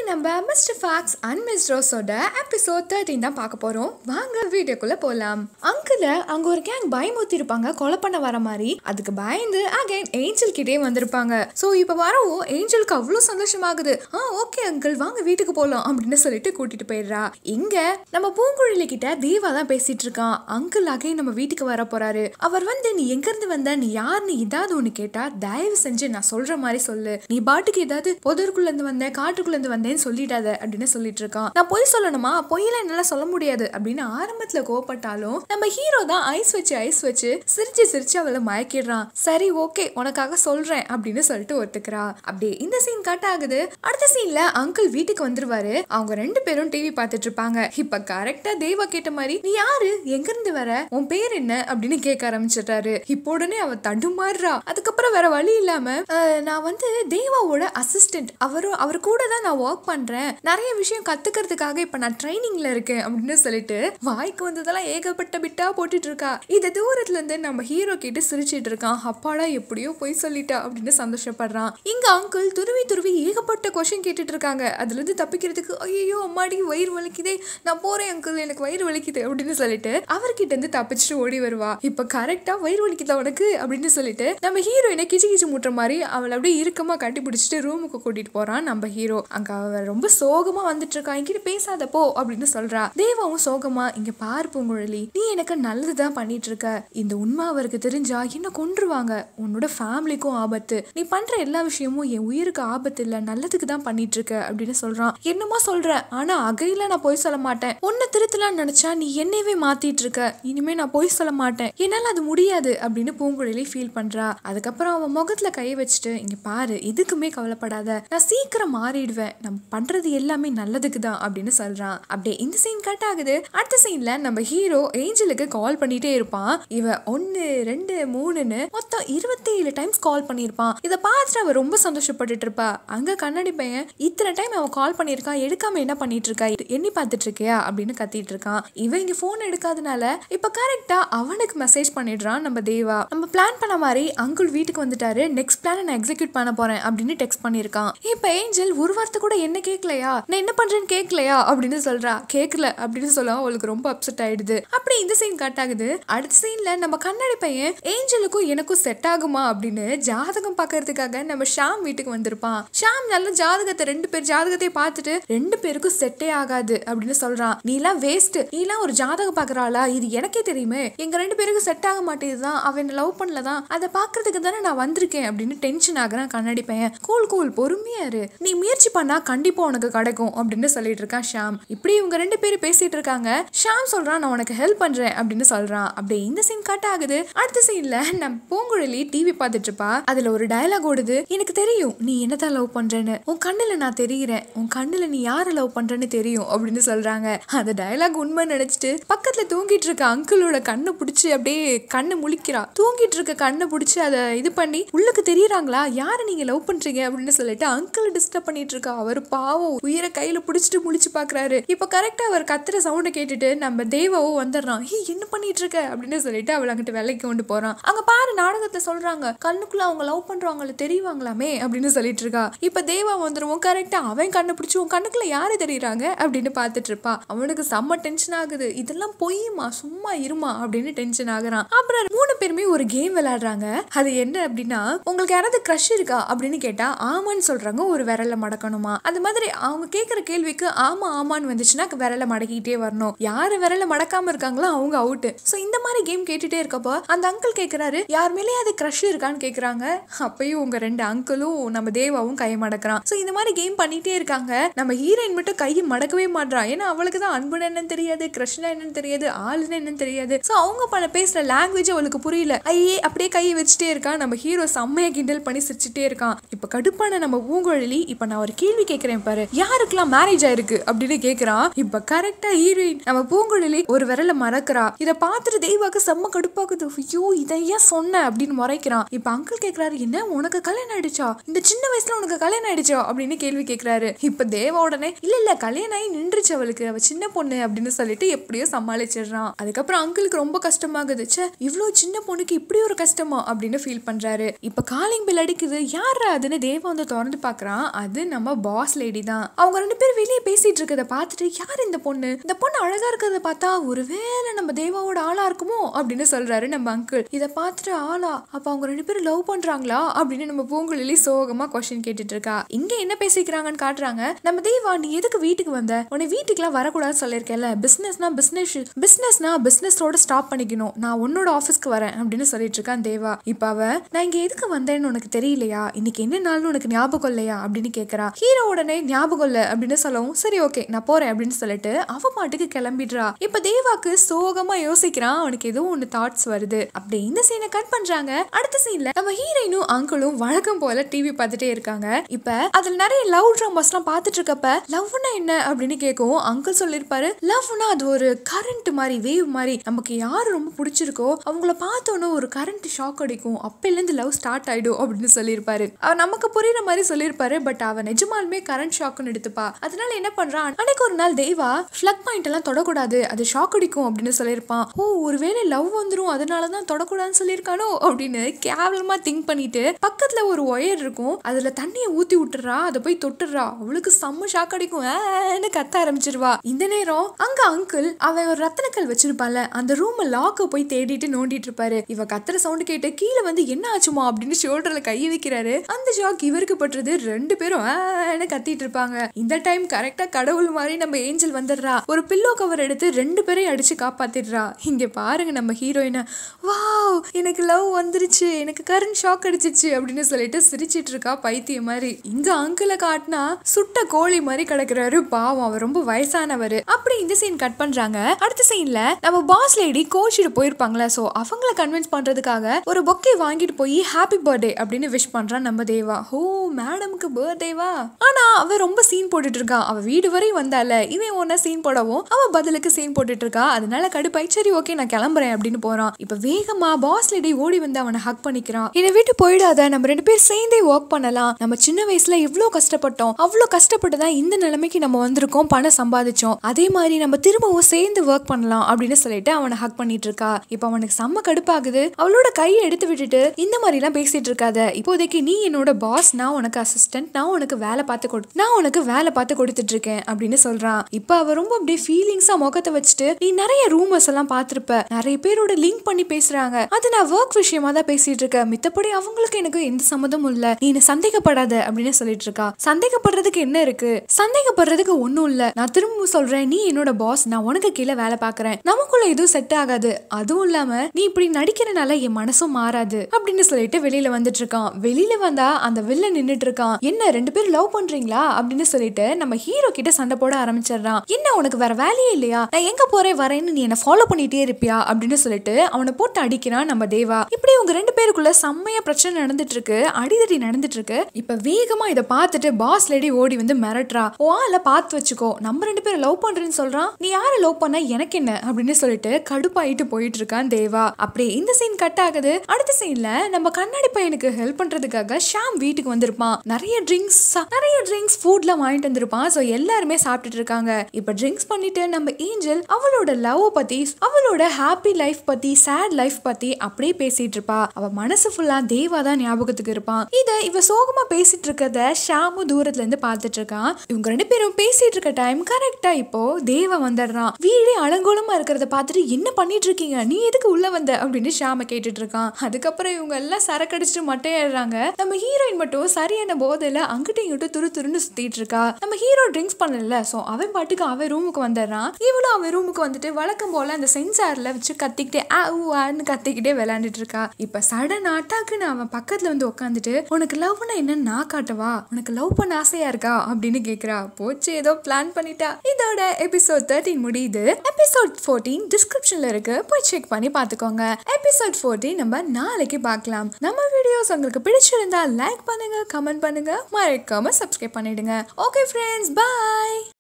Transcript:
நம்ம mister fakes and miss ரோஸோட episode thirteen தான் பார்க்க போறோம் வாங்க வீடியோக்குள்ள போலாம் அங்கிள அங்க ஒரு கேங் பயமுத்தி இருப்பாங்க கொலை பண்ண வர மாதிரி அதுக்கு பயந்து அகைன் ஏஞ்சல் கிட்டே வந்திருப்பாங்க ஸோ இப்போ வரவும் ஏஞ்சலுக்கு அவ்வளோ சந்தோஷமாகுது ஆ ஓகே அங்கிள் வாங்க வீட்டுக்கு போகலாம் அப்படின்னு சொல்லிட்டு கூட்டிட்டு போயிடுறா இங்க நம்ம பூங்குழலி கிட்ட தேவா தான் பேசிட்டு இருக்கான் அங்கிள் அகைன் நம்ம வீட்டுக்கு வர போறாரு அவர் வந்து நீ எங்க இருந்து வந்த நீ யாருன்னு ஏதாவது ஒண்ணு கேட்டா தயவு செஞ்சு நான் சொல்ற மாதிரி சொல்லு நீ பாட்டுக்கு ஏதாவது பொதற்குள்ள இருந்து வந்தேன் காட்டுக்குள்ள இருந்து வந்தேன்னு சொல்லிடாத அப்படின்னு சொல்லிட்டு இருக்கான் நான் பொய் சொல்லணுமா பொய்யெல்லாம் என்னால சொல்ல முடியாது அப்படின்னு ஆரம்பத்துல கோவப்பட்டாலும் நம்ம ஹீரோ தான் ஐஸ் வச்சு ஐஸ் வச்சு சிரிச்சு சிரிச்சு அவளை மயக்கிடுறான் சரி ஓகே உனக்காக சொல்றேன் அப்படின்னு சொல்லிட்டு ஒத்துக்கிறா அப்படியே இந்த சீன் கட் ஆகுது அடுத்த சீன்ல அங்கிள் வீட்டுக்கு வந்துருவாரு அவங்க ரெண்டு பேரும் டிவி பார்த்துட்டு இருப்பாங்க இப்ப கரெக்டா தேவா கேட்ட மாதிரி நீ யாரு எங்க இருந்து வர உன் பேர் என்ன அப்படின்னு கேட்க ஆரம்பிச்சிட்டாரு இப்போ உடனே அவ தடுமாறுறா அதுக்கப்புறம் வேற வழி இல்லாம "அஹ், நான் வந்து தேவாவோட அசிஸ்டன்ட் அவரும் அவர் கூட தான் நான் ஒர்க் பண்றேன் நிறைய விஷயம் கத்துக்கிறதுக்காக இப்ப நான் ட்ரைனிங்ல இருக்கேன் அப்படின்னு சொல்லிட்டு வாய்க்கு வந்ததெல்லாம் ஏகப்பட்ட பிட்டா போட்டுட்டு இருக்கா இத தூரத்துல இருந்து நம்ம ஹீரோ கிட்ட சிரிச்சிட்டு இருக்கான் அப்பாடா எப்படியோ போய் சொல்லிட்டா அப்படின்னு சந்தோஷப்படுறான் இங்க அங்கிள் துருவி துருவி ஏகப்பட்ட கொஸ்டின் கேட்டுட்டு இருக்காங்க அதுல இருந்து தப்பிக்கிறதுக்கு ஐயோ அம்மாடி வயிறு வலிக்குதே நான் போறேன் அங்கிள் எனக்கு வயிறு வலிக்குது அப்படின்னு சொல்லிட்டு அவர்கிட்ட இருந்து தப்பிச்சுட்டு ஓடி வருவா இப்ப கரெக்டா வயிறு வலிக்குதா உனக்கு அப்படின்னு சொல்லிட்டு நம்ம ஹீரோயினை கிச்சு கிச்சு மூட்டுற மாதிரி அவளை அப்படியே இறுக்கமா கட்டி பிடிச்சிட்டு ரூமுக்கு கூட்டிட்டு போறான் நம்ம ஹீரோ அங்க அவ ரொம்ப சோகமா வந்துட்டு இருக்கா என்கிட்ட பேசாத போ அப்படின்னு சொல்றா தேவாவும் சோகமா இங்க பாரு பூங்குழலி நீ எனக்கு நல்லதுதான் பண்ணிட்டு இருக்க இந்த உண்மை அவருக்கு தெரிஞ்சா என்ன கொன்றுவாங்க உன்னோட ஃபேமிலிக்கும் ஆபத்து நீ பண்ற எல்லா விஷயமும் என் உயிருக்கு ஆபத்து இல்ல நல்லதுக்கு தான் பண்ணிட்டு இருக்க அப்படின்னு சொல்றான் என்னமோ சொல்ற ஆனா அகையில நான் போய் சொல்ல மாட்டேன் உன்னை திருத்தலாம்னு நினைச்சா நீ என்னையவே மாத்திட்டு இருக்க இனிமே நான் போய் சொல்ல மாட்டேன் என்னால அது முடியாது அப்படின்னு பூங்குழலி ஃபீல் பண்றா அதுக்கப்புறம் அவன் முகத்துல கை வச்சுட்டு இங்க பாரு எதுக்குமே கவலைப்படாத நான் சீக்கிரம் மாறிடுவேன் நம்ம பண்றது எல்லாமே நல்லதுக்கு தான் அப்படின்னு சொல்றான் அப்படியே இந்த சீன் கட் ஆகுது அடுத்த சீன்ல நம்ம ஹீரோ ஏஞ்சலுக்கு கால் பண்ணிட்டே இருப்பான் இவ ஒன்னு ரெண்டு மூணுன்னு மொத்தம் இருபத்தி ஏழு டைம்ஸ் கால் பண்ணியிருப்பான் இதை பார்த்துட்டு அவ ரொம்ப சந்தோஷப்பட்டுட்டு இருப்பா அங்க கண்ணாடி பையன் இத்தனை டைம் அவன் கால் பண்ணியிருக்கான் எடுக்காம என்ன பண்ணிட்டு இருக்கா எண்ணி பார்த்துட்டு இருக்கியா அப்படின்னு கத்திட்டு இருக்கான் இவன் இங்க போன் எடுக்காதனால இப்ப கரெக்டா அவனுக்கு மெசேஜ் பண்ணிடுறான் நம்ம தேவா நம்ம பிளான் பண்ண மாதிரி அங்குள் வீட்டுக்கு வந்துட்டாரு நெக்ஸ்ட் பிளான் நான் எக்ஸிக்யூட் பண்ண போறேன் அப்படின்னு டெக்ஸ்ட் பண்ணிருக்கான் இப்ப ஏஞ்சல் ஒரு வார்த்தை கூட என்ன கேட்கலையா நான் என்ன பண்றேன்னு கேட்கலையா அப்படின்னு சொல்றா கேட்கல அப்படின்னு சொல்ல அவளுக்கு ரொம்ப அப்செட் ஆயிடுது அப்படி இந்த சீன் கட் ஆகுது அடுத்த சீன்ல நம்ம கண்ணாடி பையன் ஏஞ்சலுக்கும் எனக்கும் செட் ஆகுமா அப்படின்னு ஜாதகம் பார்க்கறதுக்காக நம்ம ஷாம் வீட்டுக்கு வந்திருப்பான் ஷாம் நல்ல ஜாதகத்தை ரெண்டு பேர் ஜாதகத்தை பார்த்துட்டு ரெண்டு பேருக்கும் செட்டே ஆகாது அப்படின்னு சொல்றான் நீலாம் வேஸ்ட் நீலாம் ஒரு ஜாதகம் பாக்குறாளா இது எனக்கே தெரியுமே எங்க ரெண்டு பேருக்கும் செட் ஆக மாட்டேதுதான் அவன் லவ் பண்ணலதான் அதை பாக்குறதுக்கு தானே நான் வந்திருக்கேன் அப்படின்னு டென்ஷன் ஆகுறான் கண்ணாடி பையன் கூல் கூல் பொறுமையா இரு நீ முயற்சி பண்ணா கண்டிப்பா உனக்கு கிடைக்கும் அப்படின்னு சொல்லிட்டு இருக்கான் ஷாம் இப்படி இவங்க ரெண்டு பேரும் பேசிட்டு இருக்காங்க ஷாம் சொல்றான் நான் உனக்கு ஹெல்ப் பண்றேன் அப்படின்னு சொல்றான் அப்படியே இந்த சீன் கட் ஆகுது அடுத்த சீன்ல நம்ம பூங்குழலி டிவி பார்த்துட்டு இருப்பா அதுல ஒரு டயலாக் ஓடுது எனக்கு தெரியும் நீ என்னதான் லவ் பண்றேன்னு உன் கண்ணுல நான் தெரிகிறேன் உன் கண்ணுல நீ யாரை லவ் பண்றேன்னு தெரியும் அப்படின்னு சொல்றாங்க அந்த டயலாக் உண்மை நினைச்சிட்டு பக்கத்துல தூங்கிட்டு இருக்க அங்கிளோட கண்ணை பிடிச்சி அப்படியே கண்ணை முழிக்கிறா தூங்கிட்டு இருக்க கண்ணை பிடிச்சி அதை இது பண்ணி உள்ளுக்கு தெரியறாங்களா யாரை நீங்க லவ் பண்றீங்க அப்படின்னு சொல்லிட்டு அங்கிள் டிஸ்டர்ப் பண்ணிட்டு இருக்கா அவர் பாவம் உயிரை கையில பிடிச்சிட்டு முழிச்சு பாக்குறாரு இப்ப கரெக்டா அவர் கத்துற சவுண்டை கேட்டுட்டு நம்ம தேவாவும் வந்துடுறான் ஹே என்ன பண்ணிட்டு இருக்க அப்படின்னு சொல்லிட்டு அவளை அங்கிட்டு வேலைக்கு கொண்டு போறான் அங்க பாரு நாடகத்தை சொல்றாங்க கண்ணுக்குள்ள அவங்க லவ் பண்றவங்கள தெரியவாங்களாமே அப்படின்னு சொல்லிட்டு இருக்கா இப்ப தேவா வந்துருவோம் கரெக்டா அவன் கண்ணை பிடிச்சி உன் கண்ணுக்குள்ள யாரு தெரியறாங்க அப்படின்னு பார்த்துட்டு இருப்பா அவனுக்கு செம்ம டென்ஷன் ஆகுது இதெல்லாம் பொய்யுமா சும்மா இருமா அப்படின்னு டென்ஷன் ஆகுறான் அப்புறம் மூணு பேருமே ஒரு கேம் விளையாடுறாங்க அது என்ன அப்படின்னா உங்களுக்கு யாராவது க்ரஷ் இருக்கா அப்படின்னு கேட்டா ஆமான்னு சொல்றாங்க ஒரு விரல மடக்கணுமா அந்த மாதிரி அவங்க கேட்குற கேள்விக்கு ஆமா ஆமான்னு வந்துச்சுன்னா விரல மடக்கிட்டே வரணும் யாரு விரல மடக்காம இருக்காங்களோ அவங்க அவுட்டு ஸோ இந்த மாதிரி கேம் கேட்டுட்டே இருக்கப்போ அந்த அங்கிள் கேட்குறாரு யார் மேலேயே அது க்ரஷ் இருக்கான்னு கேட்குறாங்க அப்பயும் உங்க ரெண்டு அங்கிளும் நம்ம தேவாவும் கை மடக்குறான் ஸோ இந்த மாதிரி கேம் பண்ணிட்டே இருக்காங்க நம்ம ஹீரோயின் மட்டும் கையை மடக்கவே மாட்றா ஏன்னா அவளுக்கு தான் அன்புன்னு என்னன்னு தெரியாது க்ரஷ்னா என்னன்னு தெரியாது ஆளுன்னு என்னன்னு தெரியாது ஸோ அவங்க பண்ண பேசுற லாங்குவேஜ் அவளுக்கு புரியல ஐயே அப்படியே கையை வச்சுட்டே இருக்கான் நம்ம ஹீரோ செம்மையா கிண்டல் பண்ணி சிரிச்சுட்டே இருக்கான் இப்போ கடுப்பான நம்ம பூங்குழலி இப்போ நான் ஒரு கேள்வி கேட்கிறேன் பாரு யாருக்கெல்லாம் மேரேஜ் ஆயிருக்கு அப்படின்னு கேட்குறான் இப்போ கரெக்டா ஹீரோயின் நம்ம பூங்குழலி ஒரு விரல மறக்கிறா இதை பார்த்துட்டு தெய்வாக்கு செம்ம கடுப்பாக்குது ஐயோ இதை ஏன் சொன்ன அப்படின்னு முறைக்கிறான் இப்போ அங்கிள் கேட்குறாரு என்ன உனக்கு கல்யாணம் ஆயிடுச்சா இந்த சின்ன வயசுல உனக்கு கல்யாணம் ஆயிடுச்சா அப்படின்னு கேள்வி கேட்குறாரு இப்போ தேவா உடனே இல்ல இல்ல கல்யாணம் ஆகி நின்றுச்சு அவளுக்கு அவ சின்ன பொண்ணு அப்படின்னு சொல்லிட்டு எப்படியோ சமாளிச்சிடுறான் அதுக்கப்புறம் அங்கிளுக்கு ரொம்ப கஷ்டமாகுது ச்சே இவ்வளோ சின்ன பொண்ணுக்கு இப்படி ஒரு கஷ்டமா அப்படின்னு ஃபீல் பண்றாரு இப்போ காலிங் பில் அடிக்குது யாரா அதுன்னு தேவா வந்து திறந்து பார்க்கறான் அது நம்ம பாஸ் லேடி தான் அவங்க ரெண்டு பேரும் வெளியே பேசிட்டு இருக்கத பார்த்துட்டு யார் இந்த பொண்ணு இந்த பொண்ணு அழகா இருக்கிறத பார்த்தா ஒருவேளை நம்ம தேவாவோட ஆளா இருக்குமோ அப்படின்னு சொல்றாரு நம்ம அங்கிள் இதை பார்த்துட்டு ஆளா அப்ப அவங்க ரெண்டு பேரும் லவ் பண்றாங்களா அப்படின்னு நம்ம பூங்குழலி சோகமா கொஸ்டின் கேட்டுட்டு இருக்கா இங்க என்ன பேசிக்கிறாங்கன்னு காட்டுறாங்க நம்ம தேவா நீ எதுக்கு வீட்டுக்கு வந்த உன்னை வீட்டுக்குலாம் வரக்கூடாதுன்னு சொல்லியிருக்கேன்ல பிசினஸ்னா பிசினஸ் பிசினஸ்னா பிசினஸோட ஸ்டாப் பண்ணிக்கணும் நான் உன்னோட ஆஃபீஸ்க்கு வரேன் அப்படின்னு சொல்லிட்டு இருக்கான் தேவா இப்ப அவ நான் இங்க எதுக்கு வந்தேன்னு உனக்கு தெரியலையா இன்னைக்கு என்ன நாள்னு உனக்கு ஞாபகம் இல்லையா அப்படின்னு கேக்குறா ஹீரோ உடனே ஞாபகம் இல்ல அப்படின்னு சொல்லவும் சரி ஓகே நான் போறேன் அப்படின்னு சொல்லிட்டு அவ பாட்டுக்கு கிளம்பிடுறா இப்ப தேவாக்கு சோகமா யோசிக்கிறான் அவனுக்கு ஏதோ ஒண்ணு தாட்ஸ் வருது அப்படி இந்த சீனை கட் பண்றாங்க அடுத்த சீன்ல நம்ம ஹீரோயினும் அங்கிளும் வழக்கம் போல டிவி பார்த்துட்டே இருக்காங்க இப்ப அதுல நிறைய லவ் ட்ராமாஸ் எல்லாம் பார்த்துட்டு இருக்கப்ப லவ்னா என்ன அப்படின்னு கேட்கவும் அங்கிள் சொல்லிருப்பாரு லவ்னா அது ஒரு கரண்ட் மாதிரி வேவ் மாதிரி நமக்கு யாரு ரொம்ப பிடிச்சிருக்கோ அவங்கள பார்த்தோன்னே ஒரு கரண்ட் ஷாக் அடிக்கும் அப்பையில இருந்து லவ் ஸ்டார்ட் ஆயிடும் அப்படின்னு சொல்லியிருப்பாரு அவர் நமக்கு புரியுற மாதிரி சொல்லியிருப்பாரு பட் அவ நிஜமாலுமே கரண்ட் ஷாக்னு எடுத்துப்பா அதனால என்ன பண்றான் அன்னைக்கு ஒரு நாள் தேவா ஃபிளக் பாயிண்ட் எல்லாம் தொடக்கூடாது அது ஷாக் அடிக்கும் அப்படின்னு சொல்லியிருப்பான் ஓ ஒருவேளை லவ் வந்துரும் அதனாலதான் தொடக்கூடாதுன்னு சொல்லியிருக்கானோ அப்படின்னு கேவலமா திங்க் பண்ணிட்டு பக்கத்துல ஒரு ஒயர் இருக்கும் அதுல தண்ணியை ஊத்தி விட்டுறா அதை போய் தொட்டுறா அவளுக்கு செம்ம ஷாக் அடிக்கும் ஏன்னு கத்த ஆரம்பிச்சிருவா இந்த நேரம் அங்க அங்கிள் அவன் ஒரு ரத்தனக்கல் வச்சிருப்பான்ல அந்த ரூம் லாக்க போய் தேடிட்டு நோண்டிட்டு இருப்பாரு இவ கத்துற சவுண்ட் கேட்டு கீழே வந்து என்ன ஆச்சுமா அப்படின்னு ஷோல்டர்ல கை வைக்கிறாரு அந்த ஷாக் இவருக்கு பட்டுறது ரெண்டு பேரும் ஆன்னு கத்திட்டு இருப்பாங்க இந்த டைம் கரெக்டா கடவுள் மாதிரி நம்ம ஏஞ்சல் வந்துடுறா ஒரு பில்லோ கவர் எடுத்து ரெண்டு பேரையும் அடிச்சு காப்பாத்திடுறா இங்க பாருங்க நம்ம ஹீரோயினை வாவ் எனக்கு லவ் வந்துருச்சு எனக்கு கரண்ட் ஷாக் அடிச்சிச்சு அப்படின்னு சொல்லிட்டு சிரிச்சிட்டு இருக்கா பைத்தியம் மாதிரி இங்க அங்கிளை காட்டினா சுட்ட கோழி மாதிரி கிடக்குறாரு பாவம் அவர் ரொம்ப வயசானவர் அப்படி இந்த சீன் கட் பண்றாங்க அடுத்த சீன்ல நம்ம பாஸ் லேடி கோச்சிட்டு போயிருப்பாங்களே சோ அவங்கள கன்வின்ஸ் பண்றதுக்காக ஒரு பொக்கே வாங்கிட்டு போய் ஹாப்பி பர்த்டே அப்படின்னு விஷ் பண்றான் நம்ம தேவா ஓ மேடம்க்கு பர்த்டேவா ஆனா அவ ரொம்ப சீன் போட்டுட்டு இருக்கா அவ வீடு வரையும் வந்தால இவன் ஒன்ன சீன் போடவும் அவ பதிலுக்கு சீன் போட்டுட்டு இருக்கா அதனால கடுப்பாய் சரி ஓகே நான் கிளம்புறேன் அப்படின்னு போறான் இப்ப வேகமா பாஸ் லேடி ஓடி வந்து அவனை ஹக் பண்ணிக்கிறான் என்னை விட்டு போயிடாத நம்ம ரெண்டு பேரும் சேர்ந்தே ஒர்க் பண்ணலாம் நம்ம சின்ன வயசுல எவ்வளவு கஷ்டப்பட்டோம் அவ்வளவு கஷ்டப்பட்டு தான் இந்த நிலைமைக்கு நம்ம வந்திருக்கோம் பணம் சம்பாதிச்சோம் அதே மாதிரி நம்ம திரும்பவும் சேர்ந்து ஒர்க் பண்ணலாம் அப்படின்னு சொல்லிட்டு அவனை ஹக் பண்ணிட்டு இருக்கா இப்ப அவனுக்கு செம்ம கடுப்பாகுது அவளோட கையை எடுத்து விட்டுட்டு இந்த மாதிரி எல்லாம் பேசிட்டு இருக்காத இப்போதைக்கு நீ என்னோட பாஸ் நான் உனக்கு அசிஸ்டன்ட் நான் உனக்கு வேலை பார்த்து கொடு நான் உனக்கு வேலை பார்த்து கொடுத்துட்டு இருக்கேன் அப்படின்னு சொல்றான் இப்ப அவ ரொம்ப அப்படியே ஃபீலிங்ஸா முகத்தை வச்சுட்டு நீ நிறைய ரூமர்ஸ் எல்லாம் பார்த்திருப்ப நிறைய பேரோட லிங்க் பண்ணி பேசுறாங்க அது நான் ஒர்க் விஷயமா தான் பேசிட்டு இருக்கேன் மித்தபடி அவங்களுக்கு எனக்கு எந்த சம்மதமும் இல்ல நீ என்ன சந்தேகப்படாத அப்படின்னு சொல்லிட்டு இருக்கா சந்தேகப்படுறதுக்கு என்ன இருக்கு சந்தேகப்படுறதுக்கு ஒண்ணும் இல்ல நான் திரும்ப சொல்றேன் நீ என்னோட பாஸ் நான் உனக்கு கீழே வேலை பார்க்கறேன் நமக்குள்ள எதுவும் செட் ஆகாது அதுவும் இல்லாம நீ இப்படி நடிக்கிறனால என் மனசும் மாறாது அப்படின்னு சொல்லிட்டு வெளியில வந்துட்டு இருக்கான் வெளியில வந்தா அந்த வில்ல நின்னுட்டு இருக்கான் என்ன ரெண்டு பேரும் லவ் பண்றீங்களா அப்படின்னு சொல்லிட்டு நம்ம ஹீரோ கிட்ட சண்டை போட ஆரம்பிச்சிடுறான் என்ன உனக்கு வேற வேலையே இல்லையா நான் எங்க போறேன் வரேன்னு நீ என்ன ஃபாலோ பண்ணிட்டே இருப்பியா அப்படின்னு சொல்லிட்டு அவனை போட்டு அடிக்கிறான் நம்ம தேவா இப்படி உங்க ரெண்டு பேருக்குள்ள செம்மையா பிரச்சனை நடந்துட்டு இருக்கு அடிதடி நடந்துட்டு இருக்கு இப்ப வேகமா இதை பார்த்துட்டு பாஸ் லேடி ஓடி வந்து மிரட்டுறா ஓ ஆள பார்த்து வச்சுக்கோ நம்ம ரெண்டு பேரும் லவ் பண்றேன்னு சொல்றான் நீ யாரை லவ் பண்ண எனக்கு என்ன அப்படின்னு சொல்லிட்டு கடுப்பாயிட்டு போயிட்டு இருக்கான் தேவா அப்படியே இந்த சீன் கட் ஆகுது அடுத்த சீன்ல நம்ம கண்ணாடி பையனுக்கு ஹெல்ப் பண்றதுக்காக ஷாம் வீட்டுக்கு வந்திருப்பான் நிறைய ட்ரிங்க்ஸ் நிறைய ட்ரிங்க்ஸ் ஃபுட்லாம் வாங்கிட்டு வந்திருப்பான் ஸோ எல்லாருமே சாப்பிட்டுட்டு இருக்காங்க இப்போ ட்ரிங்க்ஸ் பண்ணிட்டு நம்ம ஏஞ்சல் அவளோட லவ் பத்தி அவளோட ஹாப்பி லைஃப் பத்தி சேட் லைஃப் பத்தி அப்படியே பேசிட்டு இருப்பா அவ மனசு ஃபுல்லா தேவா தான் ஞாபகத்துக்கு இருப்பான் இத இவ சோகமா பேசிட்டு இருக்கத ஷாமு தூரத்துல இருந்து பார்த்துட்டு இருக்கான் இவங்க ரெண்டு பேரும் பேசிட்டு இருக்க டைம் கரெக்டா இப்போ தேவா வந்துடுறான் வீடே அலங்கோலமா இருக்கிறத பார்த்துட்டு என்ன பண்ணிட்டு இருக்கீங்க நீ எதுக்கு உள்ள வந்த அப்படின்னு ஷாம கேட்டுட்டு இருக்கான் அதுக்கப்புறம் இவங்க எல்லாம் சரக்கடிச்சிட்டு மட்டையிடுறாங்க நம்ம ஹீரோயின் மட்டும் சரியான போதையில அங்கிட்ட இங்கிட்ட துரு துருன்னு சுத்திட்டு இருக்கா நம்ம ஹீரோ ட்ரிங்க்ஸ் பண்ணல சோ அவன் பாட்டுக்கு அவன் ரூமுக்கு வந்துடுறான் இவளும் அவன் ரூமுக்கு வந்துட்டு வழக்கம் போல அந்த சென்சார்ல வச்சு கத்திக்கிட்டே ஆ ஊ ஆன்னு கத்திக்கிட்டே விளையாண்டுட்டு இருக்கா இப்ப சடன் அட்டாக்குன்னு அவன் பக்கத்துல வந்து உட்காந்துட்டு உனக்கு லவ்னா என்னன்னு நான் காட்டவா உனக்கு லவ் பண்ண ஆசையா இருக்கா அப்படின்னு கேக்குறா போச்சு ஏதோ பிளான் பண்ணிட்டா இதோட எபிசோட் தேர்ட்டின் முடியுது எபிசோட் ஃபோர்டீன் டிஸ்கிரிப்ஷன்ல இருக்கு போய் செக் பண்ணி பாத்துக்கோங்க எபிசோட் ஃபோர்டீன் நம்ம நாளைக்கு பார்க்கலாம் நம்ம வீடியோஸ் உங்களுக்கு பிடிச்சிருந்தா லைக் பண்ணுங்க கமெண்ட் பண்ணுங்க மறக்காம சப்ஸ்கிரைப் பண்ணிடுங்க ஓகே ஃப்ரெண்ட்ஸ் பாய்